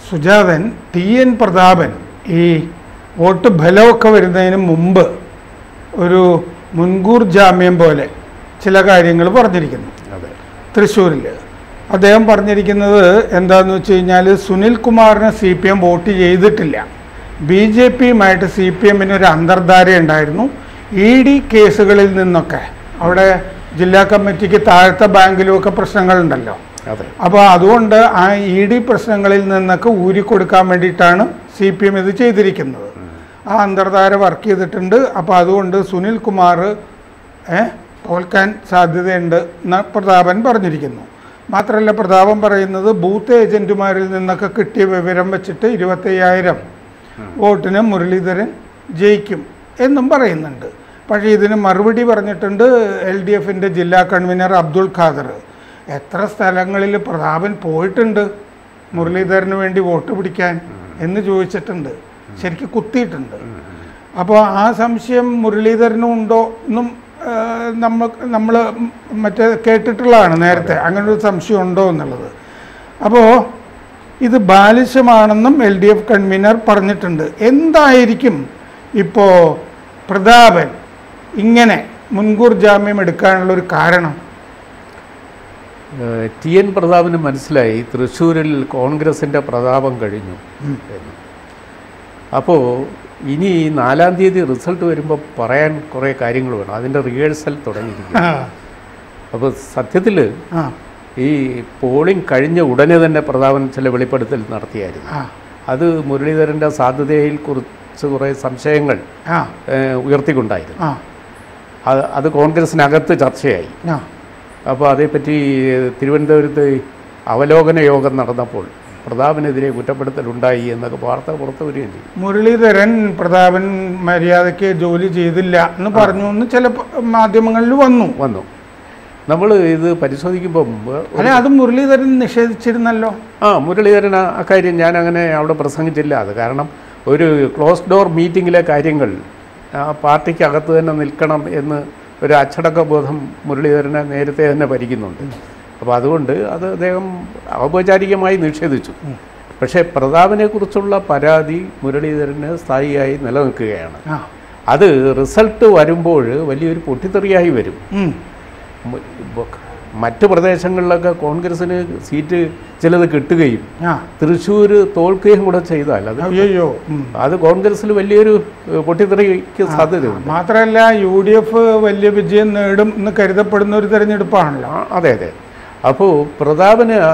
Sujathan T N Prathapan ഈ vote ഫലമൊക്കെ വരുന്നതിന് മുമ്പ് ഒരു മുൻകൂർ ജാമ്യം പോലെ ചില കാര്യങ്ങൾ പറഞ്ഞിരിക്കുന്നു അതെ തൃശ്ശൂരിൽ അദ്ദേഹം പറഞ്ഞിരിക്കുന്നത് എന്താണെന്ന് വെച്ച് കഴിഞ്ഞാൽ സുനിൽ കുമാറിന് സി പി എം വോട്ട് ചെയ്തിട്ടില്ല ബി ജെ പിയുമായിട്ട് സി പി എമ്മിന് ഒരു അന്തർധാര ഉണ്ടായിരുന്നു ഇ ഡി കേസുകളിൽ നിന്നൊക്കെ അവിടെ ജില്ലാ കമ്മിറ്റിക്ക് താഴത്തെ ബാങ്കിലുമൊക്കെ പ്രശ്നങ്ങളുണ്ടല്ലോ അതെ അപ്പോൾ അതുകൊണ്ട് ആ ഇ ഡി പ്രശ്നങ്ങളിൽ നിന്നൊക്കെ ഊരിക്കൊടുക്കാൻ വേണ്ടിയിട്ടാണ് സി പി എം ഇത് ചെയ്തിരിക്കുന്നത് ആ അന്തർധാര വർക്ക് ചെയ്തിട്ടുണ്ട് അപ്പോൾ അതുകൊണ്ട് സുനിൽ കുമാർ ഏ, തോൽക്കാൻ സാധ്യതയുണ്ട് എന്ന് പ്രതാപൻ പറഞ്ഞിരിക്കുന്നു മാത്രമല്ല പ്രതാപൻ പറയുന്നത് ബൂത്ത് ഏജൻറ്റുമാരിൽ നിന്നൊക്കെ കിട്ടിയ വിവരം വെച്ചിട്ട് ഇരുപത്തയ്യായിരം വോട്ടിന് മുരളീധരൻ ജയിക്കും എന്നും പറയുന്നുണ്ട് പക്ഷേ ഇതിന് മറുപടി പറഞ്ഞിട്ടുണ്ട് എൽ ഡി എഫിൻ്റെ ജില്ലാ കൺവീനർ അബ്ദുൾ ഖാദർ എത്ര സ്ഥലങ്ങളിൽ പ്രതാപൻ പോയിട്ടുണ്ട് മുരളീധരന് വേണ്ടി വോട്ട് പിടിക്കാൻ എന്ന് ചോദിച്ചിട്ടുണ്ട് ശരിക്കും കുത്തിയിട്ടുണ്ട് അപ്പോൾ ആ സംശയം മുരളീധരനും ഉണ്ടോ എന്നും നമ്മൾ നമ്മൾ മറ്റേ കേട്ടിട്ടുള്ളതാണ് നേരത്തെ അങ്ങനെ ഒരു സംശയം ഉണ്ടോ എന്നുള്ളത് അപ്പോൾ ഇത് ബാലിശമാണെന്നും എൽ ഡി എഫ് കൺവീനർ പറഞ്ഞിട്ടുണ്ട് എന്തായിരിക്കും ഇപ്പോൾ പ്രതാപൻ ഇങ്ങനെ മുൻകൂർ ജാമ്യം എടുക്കാനുള്ള ഒരു കാരണം ഏഹ് ടി എൻ പ്രതാപന് മനസ്സിലായി തൃശ്ശൂരിൽ കോൺഗ്രസിൻ്റെ പ്രതാപം കഴിഞ്ഞു എന്ന് അപ്പോൾ ഇനി നാലാം തീയതി റിസൾട്ട് വരുമ്പോൾ പറയാൻ കുറേ കാര്യങ്ങൾ വേണം അതിൻ്റെ റിഹേഴ്സൽ തുടങ്ങിയിരിക്കും ആ, അപ്പോൾ സത്യത്തിൽ ആ, ഈ പോളിംഗ് കഴിഞ്ഞ ഉടനെ തന്നെ പ്രതാപൻ ചില വെളിപ്പെടുത്തൽ നടത്തിയായിരുന്നു ആ, അത് മുരളീധരൻ്റെ സാധ്യതയിൽ കുറിച്ച് കുറേ സംശയങ്ങൾ ആ, ഏഹ് ഉയർത്തിക്കൊണ്ടായിരുന്നു ആ, അത് അത് കോൺഗ്രസിനകത്ത് ചർച്ചയായി ആ. അപ്പോൾ അതേപ്പറ്റി തിരുവനന്തപുരത്ത് അവലോകന യോഗം നടന്നപ്പോൾ പ്രതാപനെതിരെ കുറ്റപ്പെടുത്തലുണ്ടായി എന്നൊക്കെ വാർത്ത പുറത്തു വരികയും ചെയ്തു മുരളീധരൻ പ്രതാപൻ മര്യാദയ്ക്ക് ജോലി ചെയ്തില്ല എന്ന് പറഞ്ഞു എന്ന് ചില പ- മാധ്യമങ്ങളിൽ വന്നു വന്നു നമ്മൾ ഇത് പരിശോധിക്കുമ്പം അല്ലെ അത് മുരളീധരൻ നിഷേധിച്ചിരുന്നല്ലോ ആ മുരളീധരൻ ആ- അക്കാര്യം ഞാൻ അങ്ങനെ അവിടെ പ്രസംഗിച്ചില്ല അത് കാരണം ഒരു ക്ലോസ് ഡോർ മീറ്റിങ്ങിലെ കാര്യങ്ങൾ ആ പാർട്ടിക്കകത്ത് തന്നെ നിൽക്കണം എന്ന് ഒരു അച്ചടക്ക ബോധം മുരളീധരനെ നേരത്തെ തന്നെ ഭരിക്കുന്നുണ്ട് അപ്പോൾ അതുകൊണ്ട് അത് അദ്ദേഹം ഔപചാരികമായി നിഷേധിച്ചു പക്ഷേ പ്രതാപനെക്കുറിച്ചുള്ള പരാതി മുരളീധരന് സ്ഥായിയായി നിലനിൽക്കുകയാണ് ആ അത് റിസൾട്ട് വരുമ്പോൾ വലിയൊരു പൊട്ടിത്തെറിയായി വരും ഉം. മ- ഇപ്പൊ മറ്റ് പ്രദേശങ്ങളിലൊക്കെ കോൺഗ്രസ്സിന് സീറ്റ് ചിലത് കിട്ടുകയും ആ തൃശ്ശൂർ തോൽക്കുകയും കൂടെ ചെയ്താൽ അത് അയ്യോ ഉം. അത് കോൺഗ്രസ്സിൽ വലിയൊരു ഏഹ്, പൊട്ടിത്തെറിക്ക് സാധ്യതയുണ്ട് മാത്രമല്ല യു ഡി എഫ് വലിയ വിജയം നേടും എന്ന് കരുതപ്പെടുന്ന ഒരു തെരഞ്ഞെടുപ്പാണല്ലോ ആ, അതെ അതെ അപ്പോൾ പ്രതാപന് ആ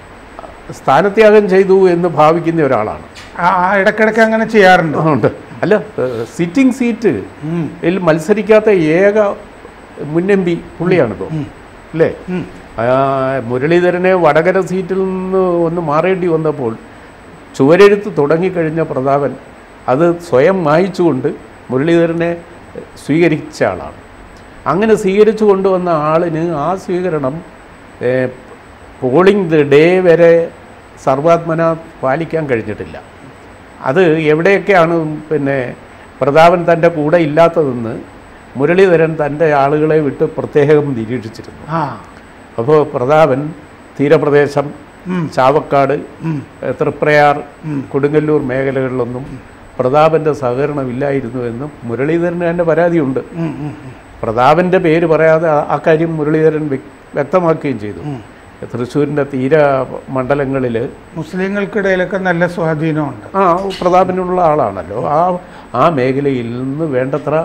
സ്ഥാനത്യാഗം ചെയ്തു എന്ന് ഭാവിക്കുന്ന ഒരാളാണ് ആ ആ ഇടയ്ക്കിടയ്ക്ക് അങ്ങനെ ചെയ്യാറുണ്ട് ഉണ്ട് അല്ല സിറ്റിംഗ് സീറ്റ് ഉം. ിൽ മത്സരിക്കാത്ത ഏക മുന്നെമ്പി പുള്ളിയാണിപ്പോൾ അല്ലേ ഉം. ആ, മുരളീധരനെ വടകര സീറ്റിൽ നിന്ന് ഒന്ന് മാറേണ്ടി വന്നപ്പോൾ ചുവരെഴുത്ത് തുടങ്ങിക്കഴിഞ്ഞ പ്രതാപൻ അത് സ്വയം മായിച്ചുകൊണ്ട് മുരളീധരനെ സ്വീകരിച്ച ആളാണ് അങ്ങനെ സ്വീകരിച്ചു കൊണ്ടുവന്ന ആളിന് ആ സ്വീകരണം ഏ, പോളിംഗ് ഡേ വരെ സർവാത്മന പാലിക്കാൻ കഴിഞ്ഞിട്ടില്ല അത് എവിടെയൊക്കെയാണ് പിന്നെ പ്രതാപൻ തൻ്റെ കൂടെ ഇല്ലാത്തതെന്ന് മുരളീധരൻ തൻ്റെ ആളുകളെ വിട്ട് പ്രത്യേകം നിരീക്ഷിച്ചിരുന്നു ആ അപ്പോൾ പ്രതാപൻ തീരപ്രദേശം ഉം. ചാവക്കാട് ഉം. ഏഹ്, തൃപ്രയാർ ഉം. കൊടുങ്ങല്ലൂർ മേഖലകളിലൊന്നും പ്രതാപൻ്റെ സഹകരണമില്ലായിരുന്നു എന്നും മുരളീധരന് തന്നെ പരാതിയുണ്ട് ഉം, ഉം, ഉം. പ്രതാപൻ്റെ പേര് പറയാതെ ആ- ആ കാര്യം മുരളീധരൻ വ്യക്- വ്യക്തമാക്കുകയും ചെയ്തു ഉം. തൃശ്ശൂരിൻ്റെ തീര മണ്ഡലങ്ങളിൽ മുസ്ലിങ്ങൾക്കിടയിലൊക്കെ നല്ല സ്വാധീനമുണ്ട് ആ പ്രതാപനുള്ള ആളാണല്ലോ ആ ആ മേഖലയിൽ നിന്ന് വേണ്ടത്ര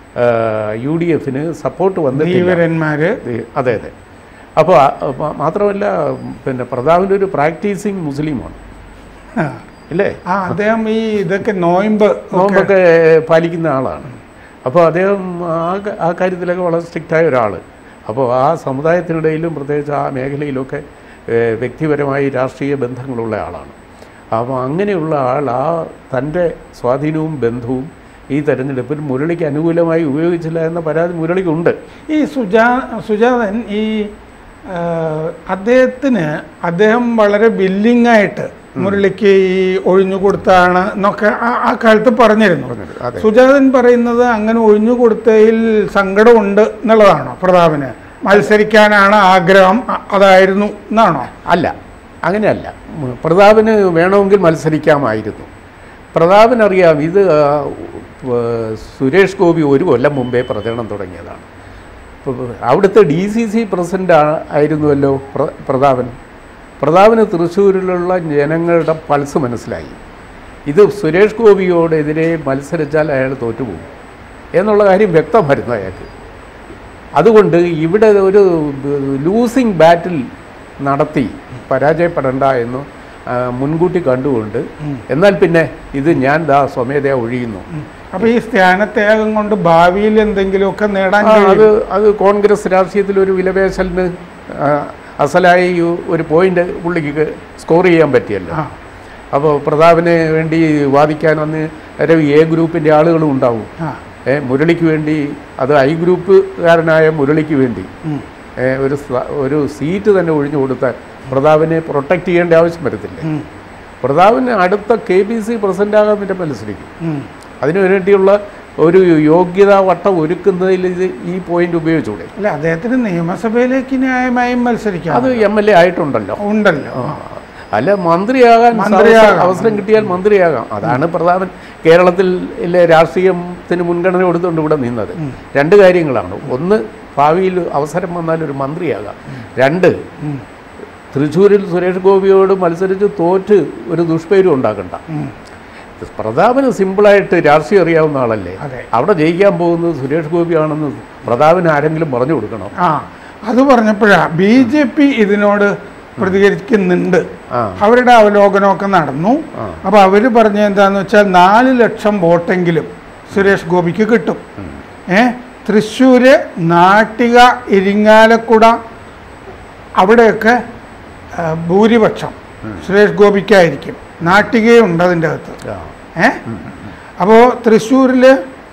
യു ഡി എഫിന് സപ്പോർട്ട് വന്നിട്ടില്ല ധീവരന്മാര് ഈ- അതെ അതെ അപ്പോൾ മാത്രമല്ല പിന്നെ പ്രതാപൻ്റെ ഒരു പ്രാക്ടീസിങ് മുസ്ലിമാണ് ആ. അല്ലേ ആ അദ്ദേഹം ഈ ഇതൊക്കെ നോയമ്പ് ഒക്കെ നോമ്പൊക്കെ പാലിക്കുന്ന ആളാണ് അപ്പോൾ അദ്ദേഹം ആ ക- ആ കാര്യത്തിലൊക്കെ വളരെ സ്ട്രിക്റ്റായ ഒരാൾ അപ്പോൾ ആ സമുദായത്തിനിടയിലും പ്രത്യേകിച്ച് ആ മേഖലയിലൊക്കെ ഏഹ്, വ്യക്തിപരമായി രാഷ്ട്രീയ ബന്ധങ്ങളുള്ള ആളാണ് അപ്പോൾ അങ്ങനെയുള്ള ആൾ ആ തൻ്റെ സ്വാധീനവും ബന്ധവും ഈ തെരഞ്ഞെടുപ്പിൽ മുരളിക്ക് അനുകൂലമായി ഉപയോഗിച്ചില്ല എന്ന പരാതി മുരളിക്കുണ്ട് ഈ സുജാ സുജാതൻ ഈ ആ, അദ്ദേഹത്തിന് അദ്ദേഹം വളരെ വില്ലിംഗ് ആയിട്ട് മുരളിക്ക് ഈ ഒഴിഞ്ഞു കൊടുത്താണ് എന്നൊക്കെ ആ- ആ കാലത്ത് പറഞ്ഞിരുന്നു അതെ സുജാതൻ പറയുന്നത് അങ്ങനെ ഒഴിഞ്ഞു കൊടുത്തതിൽ സങ്കടമുണ്ട് എന്നുള്ളതാണോ പ്രതാപന് മത്സരിക്കാനാണ് ആഗ്രഹം അ- അതായിരുന്നു എന്നാണോ അല്ല അങ്ങനെയല്ല ഉം, പ്രതാപന് വേണമെങ്കിൽ മത്സരിക്കാമായിരുന്നു പ്രതാപനറിയാം ഇത് ആ, ഏർ, സുരേഷ് ഗോപി ഒരു കൊല്ലം മുമ്പേ പ്രചരണം തുടങ്ങിയതാണ് ഇപ്പൊ അവിടുത്തെ ഡി സി സി പ്രസിഡൻ്റ് ആയിരുന്നുവല്ലോ പ്ര പ്രതാപൻ പ്രതാപന് തൃശ്ശൂരിലുള്ള ജനങ്ങളുടെ പൾസ് മനസ്സിലായി ഇത് സുരേഷ് ഗോപിയോടെതിരെ മത്സരിച്ചാൽ അയാൾ തോറ്റുപോകും എന്നുള്ള കാര്യം വ്യക്തമായിരുന്നു അയാൾക്ക് അതുകൊണ്ട് ഇവിടെ ഒരു ലൂസിങ് ബാറ്റിൽ നടത്തി പരാജയപ്പെടേണ്ട എന്ന് ആ, മുൻകൂട്ടി കണ്ടുകൊണ്ട് എന്നാൽ പിന്നെ ഇത് ഞാൻ ദാ സ്വമേധയാ ഒഴിയുന്നു അപ്പൊ ഈ സ്ഥാനത്യാഗം കൊണ്ട് ഭാവിയിൽ എന്തെങ്കിലുമൊക്കെ നേടാൻ ആ, കഴിയും അത് അത് കോൺഗ്രസ് രാഷ്ട്രീയത്തിൽ ഒരു വിലപേശലിന് ആ, അസലായി ഒരു പോയിന്റ് പുള്ളിക്ക് സ്കോർ ചെയ്യാൻ പറ്റിയല്ലോ ആ. അപ്പോൾ പ്രതാപിന് വേണ്ടി വാദിക്കാൻ അന്ന് രവി എ ഗ്രൂപ്പിൻ്റെ ആളുകളും ഉണ്ടാവും ആ. ഏ, മുരളിക്ക് വേണ്ടി അത് ഐ ഗ്രൂപ്പുകാരനായ മുരളിക്ക് വേണ്ടി ഉം. ഏ, ഒരു സ- ഒരു സീറ്റ് തന്നെ ഒഴിഞ്ഞു കൊടുത്താൽ പ്രതാപിനെ പ്രൊട്ടക്റ്റ് ചെയ്യേണ്ട ആവശ്യം വരത്തില്ല ഉം. പ്രതാപിന് അടുത്ത കെ പി സി പ്രസിഡൻ്റാകാൻ പിന്നെ മത്സരിക്കും ഉം. അതിനു വേണ്ടിയുള്ള ഒരു യോഗ്യതാ വട്ടം ഒരുക്കുന്നതിൽ ഇത് ഈ പോയിന്റ് ഉപയോഗിച്ചൂടെ അല്ല അദ്ദേഹത്തിന് നിയമസഭയിലേക്ക് ന്യായമായും മത്സരിക്കാം അത് എം എൽ എ ആയിട്ടുണ്ടല്ലോ ഉണ്ടല്ലോ അല്ല മന്ത്രിയാകാൻ മന്ത്രിയാകാം. അവസരം- അവസരം കിട്ടിയാൽ മന്ത്രിയാകാം അതാണ് പ്രധാന കേരളത്തിൽ ഇല്ലേ രാഷ്ട്രീയത്തിന് മുൻഗണന കൊടുത്തുകൊണ്ട് ഇവിടെ നിന്നത് രണ്ട് കാര്യങ്ങളാണ് ഒന്ന് ഭാവിയിൽ അവസരം വന്നാൽ ഒരു മന്ത്രിയാകാം രണ്ട് ഉം. തൃശ്ശൂരിൽ സുരേഷ് ഗോപിയോട് മത്സരിച്ച് തോറ്റ് ഒരു ദുഷ്പേരും ഉണ്ടാക്കണ്ട ഉം. പ്രതാപന് സിമ്പിളായിട്ട് രാഷ്ട്രീയം അറിയാവുന്ന ആളല്ലേ അതെ. അവിടെ ജയിക്കാൻ പോകുന്നത് സുരേഷ് ഗോപിയാണെന്ന് പ്രതാപന് ആരെങ്കിലും പറഞ്ഞു കൊടുക്കണം ആ അത് പറഞ്ഞപ്പോഴാ ബി ജെ പി ഇതിനോട് പ്രതികരിക്കുന്നുണ്ട് ആ അവരുടെ അവലോകനമൊക്കെ നടന്നു ആ. അപ്പോൾ അവർ പറഞ്ഞ എന്താന്ന് വെച്ചാൽ നാല് ലക്ഷം വോട്ടെങ്കിലും സുരേഷ് ഗോപിക്ക് കിട്ടും ഏ തൃശ്ശൂര് നാട്ടിക ഇരിങ്ങാലക്കുട അവിടെയൊക്കെ ആ, ഭൂരിപക്ഷം സുരേഷ് ഗോപിക്കായിരിക്കും നാട്ടികയുണ്ട് അതിൻ്റെ അകത്ത് ആ. ഏ അപ്പോൾ തൃശ്ശൂരിൽ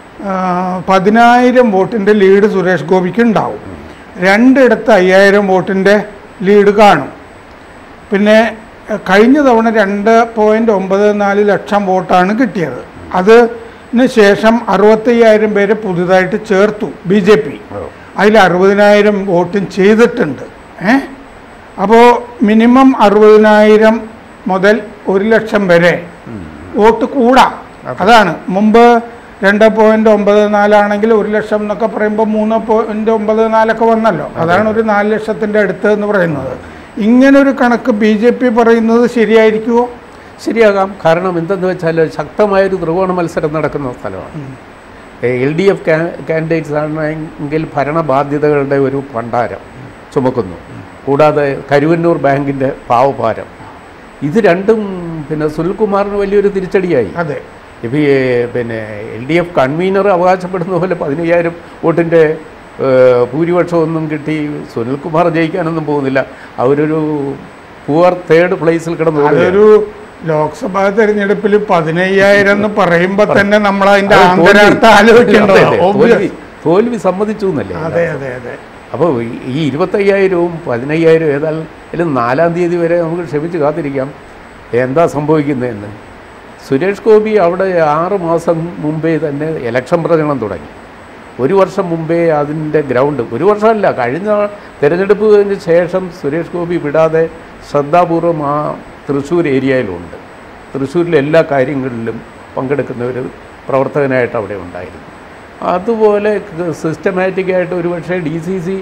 പതിനായിരം വോട്ടിൻ്റെ ലീഡ് സുരേഷ് ഗോപിക്ക് ഉണ്ടാവും രണ്ടിടത്ത് അയ്യായിരം വോട്ടിൻ്റെ ലീഡ് കാണും പിന്നെ എഹ്, കഴിഞ്ഞ തവണ രണ്ട് പോയിൻറ്റ് ഒമ്പത് നാല് ലക്ഷം വോട്ടാണ് കിട്ടിയത് അതിന് ശേഷം അറുപത്തയ്യായിരം പേരെ പുതുതായിട്ട് ചേർത്തു ബി ജെ പി ഓ. അതിൽ അറുപതിനായിരം വോട്ടും ചെയ്തിട്ടുണ്ട് ഏ അപ്പോൾ മിനിമം അറുപതിനായിരം മുതൽ ഒരു ലക്ഷം വരെ വോട്ട് കൂടാം അതാണ് മുമ്പ് രണ്ട് പോയിന്റ് ഒമ്പത് നാലാണെങ്കിൽ ഒരു ലക്ഷം എന്നൊക്കെ പറയുമ്പോൾ മൂന്ന് പോയിന്റ് ഒമ്പത് നാലൊക്കെ വന്നല്ലോ അതാണ് ഒരു നാല് ലക്ഷത്തിൻ്റെ അടുത്ത് എന്ന് പറയുന്നത് ഇങ്ങനൊരു കണക്ക് ബി ജെ പി പറയുന്നത് ശരിയായിരിക്കുമോ ശരിയാകാം കാരണം എന്തെന്ന് വെച്ചാൽ ശക്തമായൊരു ത്രികോണ മത്സരം നടക്കുന്ന സ്ഥലമാണ് എൽ ഡി എഫ് കാൻഡിഡേറ്റ്സ് ആണെങ്കിൽ ഭരണബാധ്യതകളുടെ ഒരു ഭണ്ഡാരം ചുമക്കുന്നു കൂടാതെ കരുവന്നൂർ ബാങ്കിൻ്റെ പാവഭാരം ഇത് രണ്ടും പിന്നെ സുനിൽകുമാറിന് വലിയൊരു തിരിച്ചടിയായി അതെ ഇപ്പോൾ ഈ പിന്നെ എൽ ഡി എഫ് കൺവീനർ അവകാശപ്പെടുന്ന പോലെ പതിനയ്യായിരം വോട്ടിൻ്റെ ഏഹ്, ഭൂരിപക്ഷമൊന്നും കിട്ടി സുനിൽകുമാർ ജയിക്കാനൊന്നും പോകുന്നില്ല അവരൊരു പുവർ തേർഡ് പ്ലേസിൽ കിടന്നു പോവുകയാണ്. അതൊരു ലോക്സഭാ തെരഞ്ഞെടുപ്പിൽ പതിനയ്യായിരം എന്ന് പറയുമ്പോൾ തന്നെ നമ്മൾ അതിന്റെ അത് തോൽവി. ആന്തരാർത്ഥം അതെ, ആലോചിക്കേണ്ടതാണ് അതെ, തോൽവി തോൽവി സമ്മതിച്ചു എന്നല്ലേ അതെ അതെ അതെ അപ്പോൾ ഈ ഇരുപത്തയ്യായിരവും പതിനയ്യായിരവും ഏതായാലും നാലാം തീയതി വരെ നമുക്ക് ക്ഷമിച്ച് കാത്തിരിക്കാം എന്താ സംഭവിക്കുന്നതെന്ന് സുരേഷ് ഗോപി അവിടെ ആറ് മാസം മുമ്പേ തന്നെ ഇലക്ഷൻ പ്രചരണം തുടങ്ങി ഒരു വർഷം മുമ്പേ അതിൻ്റെ ഗ്രൗണ്ട് ഒരു വർഷമല്ല കഴിഞ്ഞ തിരഞ്ഞെടുപ്പിന് ശേഷം സുരേഷ് ഗോപി വിടാതെ ശ്രദ്ധാപൂർവം ആ തൃശ്ശൂർ ഏരിയയിലുണ്ട് തൃശ്ശൂരിലെ എല്ലാ കാര്യങ്ങളിലും പങ്കെടുക്കുന്ന ഒരു പ്രവർത്തകനായിട്ട് അവിടെ ഉണ്ടായിരുന്നു അതുപോലെ സിസ്റ്റമാറ്റിക്കായിട്ട് ഒരുപക്ഷെ ഡി സി സി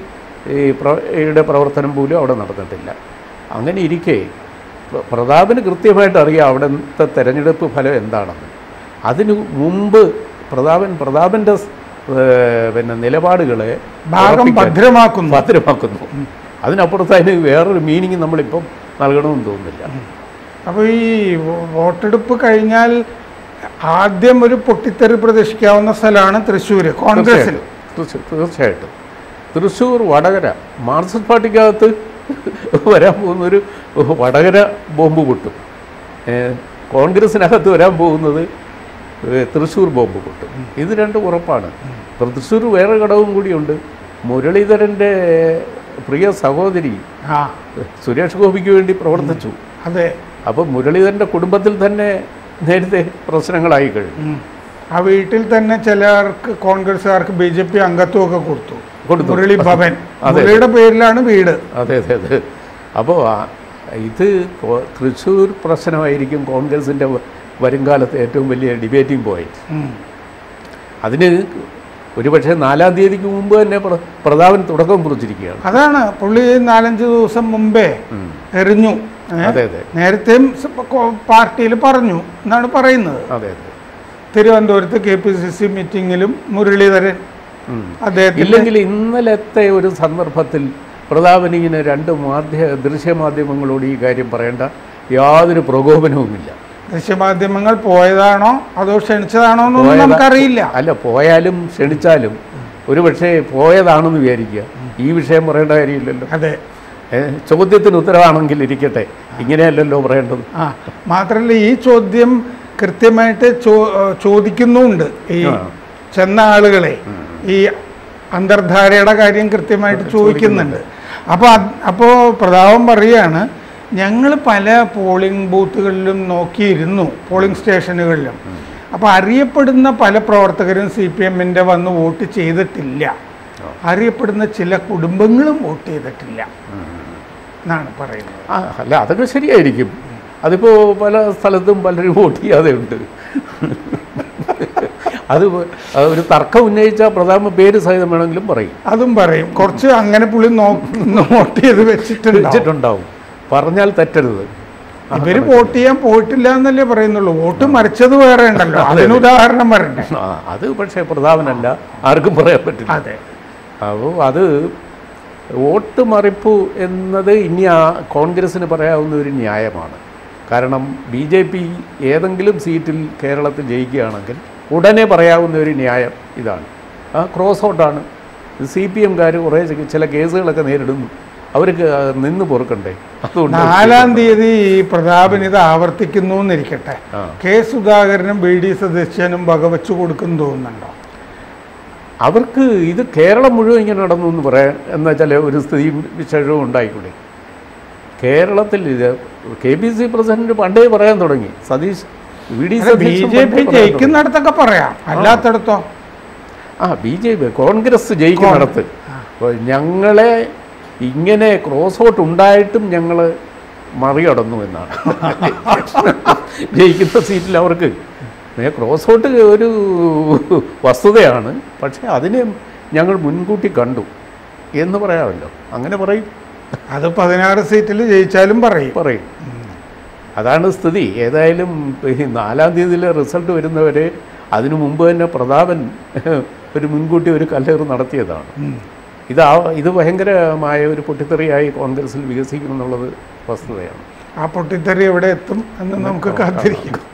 യുടെ പ്രവർത്തനം പോലും അവിടെ നടന്നിട്ടില്ല അങ്ങനെ ഇരിക്കെ പ്ര- പ്രതാപന് കൃത്യമായിട്ട് അറിയാം അവിടുത്തെ തെരഞ്ഞെടുപ്പ് ഫലം എന്താണെന്ന് അതിനു മുമ്പ് പ്രതാപൻ പ്രതാപൻ്റെ സ്- ഏഹ് പിന്നെ നിലപാടുകളെ ഭാഗം ഉറപ്പിക്കാൻ- ഭദ്രമാക്കുന്നു ഭദ്രമാക്കുന്നു അതിനപ്പുറത്ത് അതിന് വേറൊരു മീനിങ് നമ്മളിപ്പം നൽകണമെന്ന് തോന്നുന്നില്ല അപ്പോൾ ഈ വോ- വോട്ടെടുപ്പ് കഴിഞ്ഞാൽ ആദ്യം ഒരു പൊട്ടിത്തെറി പ്രതീക്ഷിക്കാവുന്ന സ്ഥലമാണ് തൃശ്ശൂർ കോൺഗ്രസിൽ തീർച്ചയായിട്ടും തീർച്ച- തീർച്ചയായിട്ടും തൃശ്ശൂർ വടകര മാർക്സിസ്റ്റ് പാർട്ടിക്കകത്ത് വരാൻ പോകുന്നൊരു വടകര ബോംബ് പൊട്ടും ഏ, കോൺഗ്രസിനകത്ത് വരാൻ പോകുന്നത് ഏ, തൃശ്ശൂർ ബോംബ് പൊട്ടും ഇത് രണ്ടും ഉറപ്പാണ് ഇപ്പം തൃശ്ശൂർ വേറെ ഘടകവും കൂടിയുണ്ട് മുരളീധരൻ്റെ പ്രിയ സഹോദരി ആ സുരേഷ് ഗോപിക്ക് വേണ്ടി പ്രവർത്തിച്ചു അതെ അപ്പോൾ മുരളീധരൻ്റെ കുടുംബത്തിൽ തന്നെ നേരത്തെ പ്രശ്നങ്ങളായി കഴിഞ്ഞു ഉം. ആ വീട്ടിൽ തന്നെ ചിലർക്ക് കോൺഗ്രസ്സുകാർക്ക് ബി ജെ പി അംഗത്വമൊക്കെ കൊടുത്തു കൊടുത്തു. മുരളി ഭവൻ അതെ. മുരളിയുടെ പേരിലാണ് വീട് അതെ അതെ അതെ അപ്പോൾ ഇത് കോ- തൃശ്ശൂർ പ്രശ്നമായിരിക്കും കോൺഗ്രസിൻ്റെ വ- വരുംകാലത്ത് ഏറ്റവും വലിയ ഡിബേറ്റിംഗ് പോയിന്റ് ഉം. അതിന് ഒരുപക്ഷെ നാലാം തീയതിക്ക് മുമ്പ് തന്നെ പ്ര- പ്രതാപൻ തുടക്കം കുറിച്ചിരിക്കുകയാണ് അതാണ് പുള്ളി നാലഞ്ച് ദിവസം മുമ്പേ ഉം. എറിഞ്ഞു ഏ? അതെ അതെ നേരത്തെയും പാർട്ടിയിൽ പറഞ്ഞു എന്നാണ് പറയുന്നത് അതെ അതെ തിരുവനന്തപുരത്ത് കെ പി സി സി മീറ്റിങ്ങിലും മുരളീധരൻ ഉം. അദ്ദേഹത്തിന്റെ ഇല്ലെങ്കിൽ ഇന്നലത്തെ ഒരു സന്ദർഭത്തിൽ പ്രതാപൻ ഇങ്ങനെ രണ്ട് മാധ്യ ദൃശ്യമാധ്യമങ്ങളോട് ഈ കാര്യം പറയേണ്ട യാതൊരു പ്രകോപനവുമില്ല ദൃശ്യമാധ്യമങ്ങൾ പോയതാണോ അതോ ക്ഷണിച്ചതാണോ എന്നൊന്നും പോയതാ- നമുക്കറിയില്ല അല്ല പോയാലും ക്ഷണിച്ചാലും ഒരു പക്ഷേ പോയതാണെന്ന് വിചാരിക്കുക ഈ വിഷയം പറയേണ്ട കാര്യമില്ലല്ലോ അതെ ഏ, ചോദ്യത്തിന് ഉത്തരവാണെങ്കിൽ ഇരിക്കട്ടെ ഇങ്ങനെയല്ലല്ലോ പറയേണ്ടത് ആ മാത്രമല്ല ഈ ചോദ്യം കൃത്യമായിട്ട് ചോ- ചോദിക്കുന്നുമുണ്ട് ഈ ആ. ചെന്ന ആളുകളെ ഈ അന്തർധാരയുടെ കാര്യം കൃത്യമായിട്ട് ചോദിക്കുന്നുണ്ട് അപ്പോൾ അപ്പോൾ പ്രതാപം പറയുകയാണ് ഞങ്ങൾ പല പോളിംഗ് ബൂത്തുകളിലും നോക്കിയിരുന്നു പോളിംഗ് സ്റ്റേഷനുകളിലും അപ്പോൾ അറിയപ്പെടുന്ന പല പ്രവർത്തകരും സി പി എമ്മിൻ്റെ വന്ന് വോട്ട് ചെയ്തിട്ടില്ല അറിയപ്പെടുന്ന ചില കുടുംബങ്ങളും വോട്ട് ചെയ്തിട്ടില്ല എന്നാണ് പറയുന്നത് ആ അല്ല അതൊക്കെ ശരിയായിരിക്കും അതിപ്പോൾ പല സ്ഥലത്തും പലരും വോട്ട് ചെയ്യാതെ ഉണ്ട് അത് അത് ഒരു തർക്കം ഉന്നയിച്ച പ്രധാന പേര് സഹിതം വേണമെങ്കിലും പറയും അതും പറയും കുറച്ച് അങ്ങനെ പുള്ളി നോ- നോട്ട് ചെയ്ത് വെച്ചിട്ടുണ്ട് വെച്ചിട്ടുണ്ടാവും പറഞ്ഞാൽ തെറ്റരുത് ഇവര് വോട്ട് ചെയ്യാൻ പോയിട്ടില്ല എന്നല്ലേ പറയുന്നുള്ളൂ വോട്ട് മറിച്ചത് വേറെ ഉണ്ടല്ലോ അതിന് ഉദാഹരണം വരണ്ടേ ആ അത് പക്ഷേ പ്രധാനമല്ല ആർക്കും പറയാൻ പറ്റില്ല അതെ അപ്പോൾ അത് വോട്ട് മറിപ്പു എന്നത് ഇനി ആ കോൺഗ്രസ്സിന് പറയാവുന്ന ഒരു ന്യായമാണ് കാരണം ബി ജെ പി ഏതെങ്കിലും സീറ്റിൽ കേരളത്തിൽ ജയിക്കുകയാണെങ്കിൽ ഉടനെ പറയാവുന്ന ഒരു ന്യായം ഇതാണ് ആ ക്രോസ് ഔട്ടാണ് സി പി എംകാർ കുറേ ചില കേസുകളൊക്കെ നേരിടുന്നു അവർക്ക് നിന്ന് പൊറുക്കണ്ടേ അതുകൊണ്ട് നാലാം തീയതി ഈ പ്രതാപൻ ഇത് ആവർത്തിക്കുന്നു എന്നിരിക്കട്ടെ ആ. കെ സുധാകരനും ബി ഡി സദസ്യനും വകവെച്ചു കൊടുക്കും തോന്നുന്നുണ്ടോ അവർക്ക് ഇത് കേരളം മുഴുവൻ ഇങ്ങനെ നടന്നു എന്ന് പറയാൻ എന്ന ചില ഒരു സ്ഥിതിയും വിശേഷവും ഉണ്ടായിക്കൂടെ കേരളത്തിൽ ഇത് കെ പി സി പ്രസിഡന്റ് പണ്ടേ പറയാൻ തുടങ്ങി Satheesh V D B Satheesan J പണ്ടേ പി പറയാൻ തുടങ്ങി. ജയിക്കുന്നിടത്തൊക്കെ പറയാം അല്ലാത്തടത്തോ ആ ബി ജെ പി കോൺഗ്രസ് ജയിക്കുന്നിടത്ത് അപ്പോൾ ഞങ്ങളെ ഇങ്ങനെ ക്രോസ് ഔട്ട് ഉണ്ടായിട്ടും ഞങ്ങൾ മറികടന്നു എന്നാണ് ജയിക്കുന്ന സീറ്റിൽ അവർക്ക് ഏ, ക്രോസ് ഔട്ട് ഒരു വസ്തുതയാണ് പക്ഷേ അതിനെ ഞങ്ങൾ മുൻകൂട്ടി കണ്ടു എന്ന് പറയാമല്ലോ അങ്ങനെ പറയും അത് പതിനാറ് സീറ്റിൽ ജയിച്ചാലും പറയും പറയും അതാണ് സ്ഥിതി ഏതായാലും ഈ നാലാം തീയതിയിലെ റിസൾട്ട് വരുന്നവരെ അതിനു മുമ്പ് തന്നെ പ്രതാപൻ ഒരു മുൻകൂട്ടി ഒരു കല്ലേറ് നടത്തിയതാണ് ഉം. ഇത് ആ ഇത് ഭയങ്കരമായ ഒരു പൊട്ടിത്തെറിയായി കോൺഗ്രസിൽ വികസിക്കുമെന്നുള്ളത് വസ്തുതയാണ് ആ പൊട്ടിത്തെറി എവിടെ എത്തും എന്ന് നമുക്ക് കാത്തിരിക്കാം